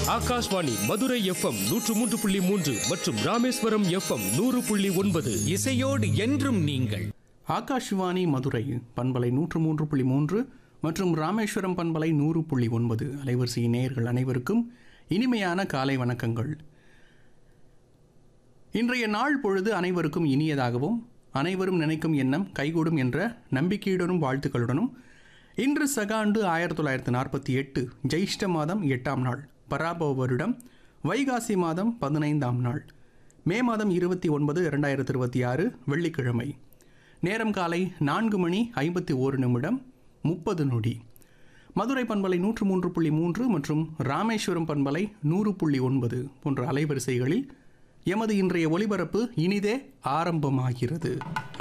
Akashvani Madurai FM நூற்று மூன்று புள்ளி மூன்று மற்றும் ராமேஸ்வரம் எஃப்எம் நூறு புள்ளி ஒன்பது இசையோடு என்றும் நீங்கள் ஆகாஷ்வாணி மதுரை பண்பலை நூற்று மூன்று புள்ளி மூன்று மற்றும் ராமேஸ்வரம் பண்பலை நூறு புள்ளி ஒன்பது அலைவரிசை நேயர்கள் அனைவருக்கும் இனிமையான காலை வணக்கங்கள் இன்றைய நாள் பொழுது அனைவருக்கும் இனியதாகவும் அனைவரும் நினைக்கும் எண்ணம் கைகூடும் என்ற நம்பிக்கையுடனும் வாழ்த்துக்களுடனும் இன்று சகாண்டு ஆயிரத்தி தொள்ளாயிரத்தி நாற்பத்தி எட்டு ஜெயிஷ்ட மாதம் எட்டாம் நாள் பராபவ வருடம் வைகாசி மாதம் பதினைந்தாம் நாள் மே மாதம் இருபத்தி ஒன்பது இரண்டாயிரத்தி இருபத்தி ஆறு வெள்ளிக்கிழமை நேரம் காலை நான்கு மணி ஐம்பத்தி ஓரு நிமிடம் முப்பது நொடி மதுரை பண்பலை நூற்று மூன்று புள்ளி மூன்று மற்றும் ராமேஸ்வரம் பண்பலை நூறு புள்ளி ஒன்பது போன்ற அலைவரிசைகளில் எமது இன்றைய ஒளிபரப்பு இனிதே ஆரம்பமாகிறது